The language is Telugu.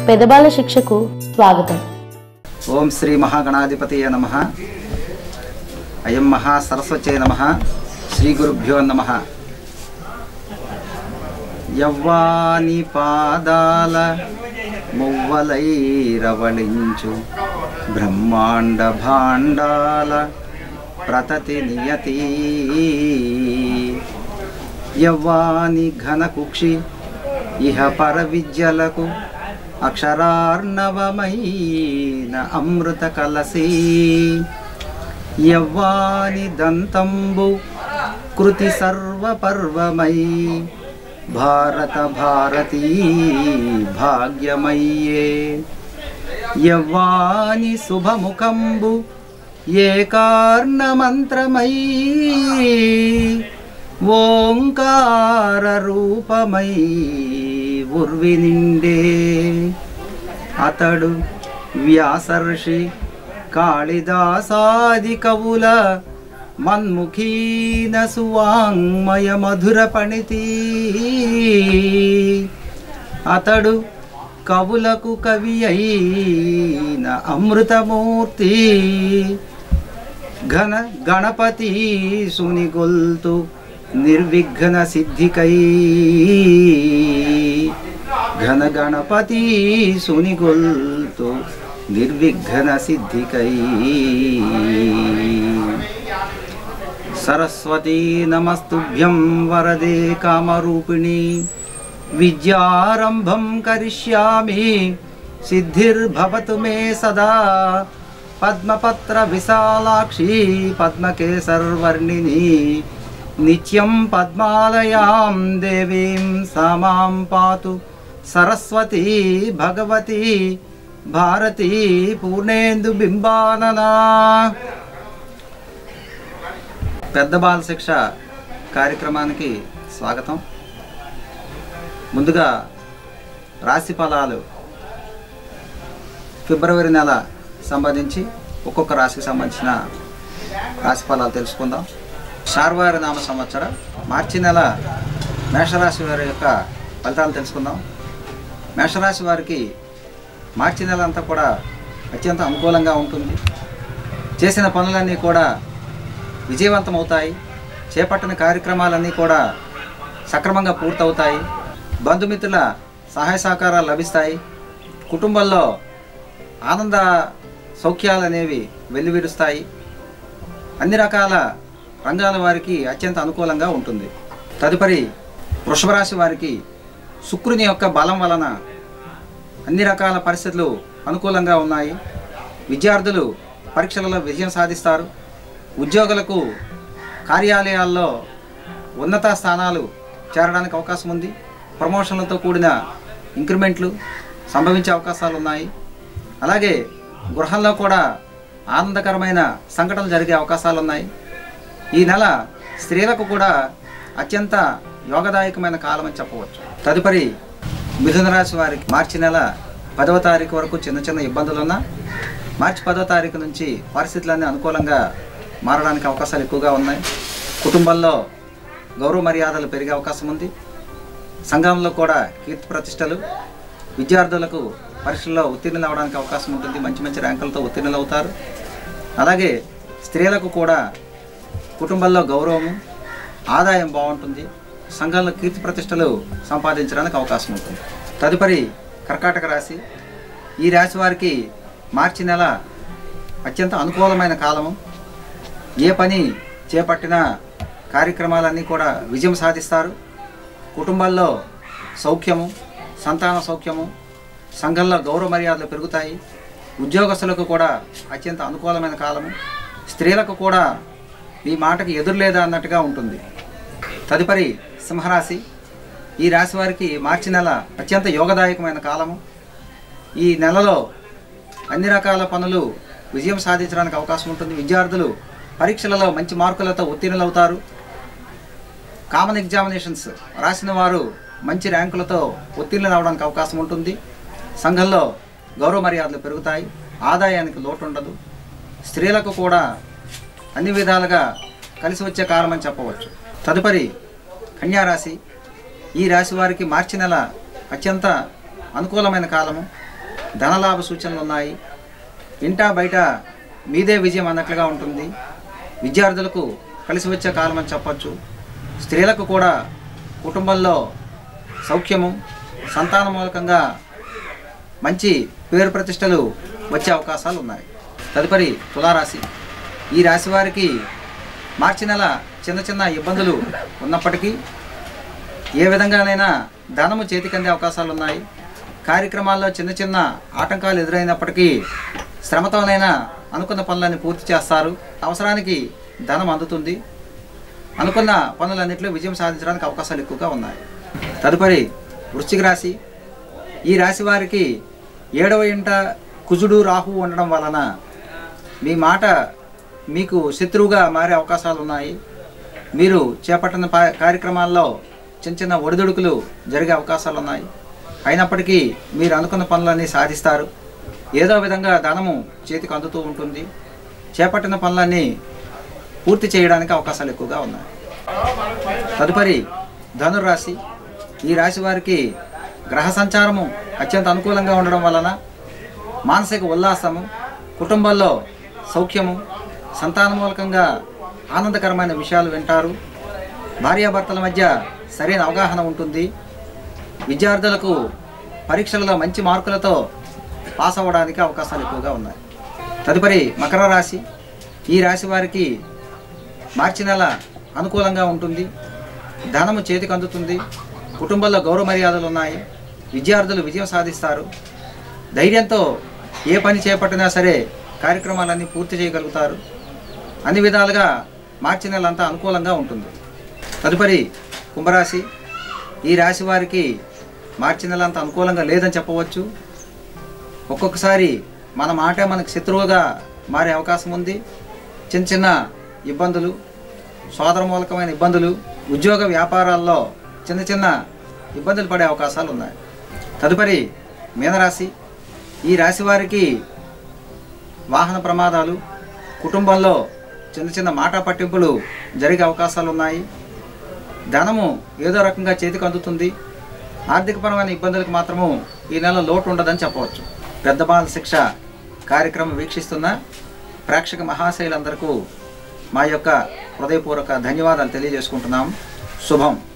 పెదబాల శిక్షకు స్వాగతం ఓం శ్రీ మహాగణాధిపతయ నమ అయం మహా సరస్వత్యై నమ శ్రీ గురుభ్యో నమ యవ్వాని పాదాల మువ్వలై రవళించు బ్రహ్మాండ భాండాల ప్రతతి నియతి యవ్వాని ఘన కుక్షి ఇహ పర విద్యలకు అక్షరార్ణవమైన అమృత కలసి యవ్వాని దంతంబు కృతి సర్వపర్వమై భారత భారతీ భాగ్యమయ్యే యవ్వాని శుభముఖంబు ఏకార్ణమంత్రమై ఓంకార రూపమై ఉర్వి నిండే అతడు వ్యాసర్షి కాళిదాసాది కవుల మన్ముఖీన సువాంగ్మయ మధుర పణితి అతడు కవులకు కవి అయిన అమృతమూర్తి ఘన గణపతి సునిగొల్తు నిర్విఘ్న సిద్ధికై ఘన గణపతి సునిగొల్తు నిర్విఘ్న సిద్ధికై సరస్వతీ నమస్తుభ్యం వరదే కామరూపిణి విద్యారంభం కరిష్యామి సిద్ధిర్భవతు మే సదా పద్మపత్ర విశాలాక్షి పద్మకేసర్వర్ణిని నిత్యం పద్మాలయాం దేవీం సామాం పాతు సరస్వతి భగవతి భారతి పూర్ణేందు బింబాననా పెద్ద బాల శిక్ష కార్యక్రమానికి స్వాగతం ముందుగా రాశి ఫలాలు ఫిబ్రవరి నెల సంబంధించి ఒక్కొక్క రాశికి సంబంధించిన రాశి ఫలాలు తెలుసుకుందాం శార్వారి నామ సంవత్సర మార్చి నెల మేషరాశి వారి యొక్క ఫలితాలు తెలుసుకుందాం మేషరాశి వారికి మార్చి నెల అంతా కూడా అత్యంత అనుకూలంగా ఉంటుంది చేసిన పనులన్నీ కూడా విజయవంతమవుతాయి చేపట్టిన కార్యక్రమాలన్నీ కూడా సక్రమంగా పూర్తవుతాయి బంధుమిత్రుల సహాయ సహకారాలు లభిస్తాయి కుటుంబంలో ఆనంద సౌఖ్యాలు అనేవి వెల్లివిరుస్తాయి అన్ని రకాల రంగాల వారికి అత్యంత అనుకూలంగా ఉంటుంది తదుపరి వృషభ రాశి వారికి శుక్రుని యొక్క బలం వలన అన్ని రకాల పరిస్థితులు అనుకూలంగా ఉన్నాయి విద్యార్థులు పరీక్షలలో విజయం సాధిస్తారు ఉద్యోగులకు కార్యాలయాల్లో ఉన్నత స్థానాలు చేరడానికి అవకాశం ఉంది ప్రమోషన్లతో కూడిన ఇంక్రిమెంట్లు సంభవించే అవకాశాలు ఉన్నాయి అలాగే గృహంలో కూడా ఆనందకరమైన సంఘటనలు జరిగే అవకాశాలు ఉన్నాయి ఈ నెల స్త్రీలకు కూడా అత్యంత యోగదాయకమైన కాలం అని చెప్పవచ్చు తదుపరి మిథున రాశి వారికి మార్చి నెల పదవ తారీఖు వరకు చిన్న చిన్న ఇబ్బందులు ఉన్నా మార్చి పదవ తారీఖు నుంచి పరిస్థితులన్నీ అనుకూలంగా మారడానికి అవకాశాలు ఎక్కువగా ఉన్నాయి కుటుంబంలో గౌరవ మర్యాదలు పెరిగే అవకాశం ఉంది సంఘంలో కూడా కీర్తి ప్రతిష్టలు విద్యార్థులకు పరీక్షల్లో ఉత్తీర్ణులు అవ్వడానికి అవకాశం ఉంటుంది మంచి మంచి ర్యాంకులతో ఉత్తీర్ణులు అవుతారు అలాగే స్త్రీలకు కూడా కుటుంబంలో గౌరవము ఆదాయం బాగుంటుంది సంఘంలో కీర్తి ప్రతిష్టలు సంపాదించడానికి అవకాశం ఉంటుంది తదుపరి కర్కాటక రాశి ఈ రాశి వారికి మార్చి నెల అత్యంత అనుకూలమైన కాలము ఏ పని చేపట్టినా కార్యక్రమాలన్నీ కూడా విజయం సాధిస్తారు కుటుంబాల్లో సౌఖ్యము సంతాన సౌఖ్యము సంఘంలో గౌరవ మర్యాదలు పెరుగుతాయి ఉద్యోగస్తులకు కూడా అత్యంత అనుకూలమైన కాలము స్త్రీలకు కూడా ఈ మాటకి ఎదురులేదా అన్నట్టుగా ఉంటుంది తదుపరి సింహరాశి ఈ రాశి వారికి మార్చి నెల అత్యంత యోగదాయకమైన కాలము ఈ నెలలో అన్ని రకాల పనులు విజయం సాధించడానికి అవకాశం ఉంటుంది విద్యార్థులు పరీక్షలలో మంచి మార్కులతో ఉత్తీర్ణులు అవుతారు కామన్ ఎగ్జామినేషన్స్ రాసిన వారు మంచి ర్యాంకులతో ఉత్తీర్ణులు అవడానికి అవకాశం ఉంటుంది సంఘంలో గౌరవ మర్యాదలు పెరుగుతాయి ఆదాయానికి లోటు ఉండదు స్త్రీలకు కూడా అన్ని విధాలుగా కలిసి వచ్చే కాలం అని చెప్పవచ్చు తదుపరి కన్యారాశి ఈ రాశి వారికి మార్చి నెల అత్యంత అనుకూలమైన కాలము ధనలాభ సూచనలు ఉన్నాయి ఇంటా బయట మీదే విజయం అన్నట్లుగా ఉంటుంది విద్యార్థులకు కలిసి వచ్చే కాలం అని చెప్పచ్చు స్త్రీలకు కూడా కుటుంబంలో సౌఖ్యము సంతాన మూలకంగా మంచి పేరు ప్రతిష్టలు వచ్చే అవకాశాలు ఉన్నాయి తదుపరి తులారాశి ఈ రాశి వారికి మార్చి నెల చిన్న చిన్న ఇబ్బందులు ఉన్నప్పటికీ ఏ విధంగానైనా ధనము చేతికి అందే అవకాశాలు ఉన్నాయి కార్యక్రమాల్లో చిన్న చిన్న ఆటంకాలు ఎదురైనప్పటికీ శ్రమతోనైనా అనుకున్న పనులన్నీ పూర్తి చేస్తారు అవసరానికి ధనం అందుతుంది అనుకున్న పనులన్నింటిలో విజయం సాధించడానికి అవకాశాలు ఎక్కువగా ఉన్నాయి తదుపరి వృశ్చిక రాశి ఈ రాశి వారికి ఏడవ ఇంట కుజుడు రాహు ఉండడం వలన మీ మాట మీకు శత్రువుగా మారే అవకాశాలు ఉన్నాయి మీరు చేపట్టిన పా- కార్యక్రమాల్లో చిన్న చిన్న ఒడిదుడుకులు జరిగే అవకాశాలు ఉన్నాయి అయినప్పటికీ మీరు అనుకున్న పనులన్నీ సాధిస్తారు ఏదో విధంగా ధనము చేతికి అందుతూ ఉంటుంది చేపట్టిన పనులన్నీ పూర్తి చేయడానికి అవకాశాలు ఎక్కువగా ఉన్నాయి తదుపరి ధనురాశి ఈ రాశి వారికి గ్రహ సంచారము అత్యంత అనుకూలంగా ఉండడం వలన మానసిక ఉల్లాసము కుటుంబంలో సౌఖ్యము సంతాన మూలకంగా ఆనందకరమైన విషయాలు వింటారు భార్యాభర్తల మధ్య సరైన అవగాహన ఉంటుంది విద్యార్థులకు పరీక్షలలో మంచి మార్కులతో పాస్ అవ్వడానికి అవకాశాలు ఎక్కువగా ఉన్నాయి తదుపరి మకర రాశి ఈ రాశి వారికి మార్చి నెల అనుకూలంగా ఉంటుంది ధనము చేతికి అందుతుంది కుటుంబంలో గౌరవ మర్యాదలు ఉన్నాయి విద్యార్థులు విజయం సాధిస్తారు ధైర్యంతో ఏ పని చేపట్టినా సరే కార్యక్రమాలన్నీ పూర్తి చేయగలుగుతారు అన్ని విధాలుగా మార్చి నెల అంతా అనుకూలంగా ఉంటుంది తదుపరి కుంభరాశి ఈ రాశి వారికి మార్చి నెల అంత అనుకూలంగా లేదని చెప్పవచ్చు ఒక్కొక్కసారి మన మాటే మనకు శత్రువుగా మారే అవకాశం ఉంది చిన్న చిన్న ఇబ్బందులు సోదర మూలకమైన ఇబ్బందులు ఉద్యోగ వ్యాపారాల్లో చిన్న చిన్న ఇబ్బందులు పడే అవకాశాలు ఉన్నాయి తదుపరి మీనరాశి ఈ రాశి వారికి వాహన ప్రమాదాలు కుటుంబంలో చిన్న చిన్న మాట పట్టింపులు జరిగే అవకాశాలు ఉన్నాయి ధనము ఏదో రకంగా చేతికి అందుతుంది ఆర్థికపరమైన ఇబ్బందులకు మాత్రము ఈ నెల లోటు ఉండదని చెప్పవచ్చు పెద్ద బాల శిక్ష కార్యక్రమం వీక్షిస్తున్న ప్రేక్షక మహాశైలందరికీ మా యొక్క హృదయపూర్వక ధన్యవాదాలు తెలియజేసుకుంటున్నాం శుభం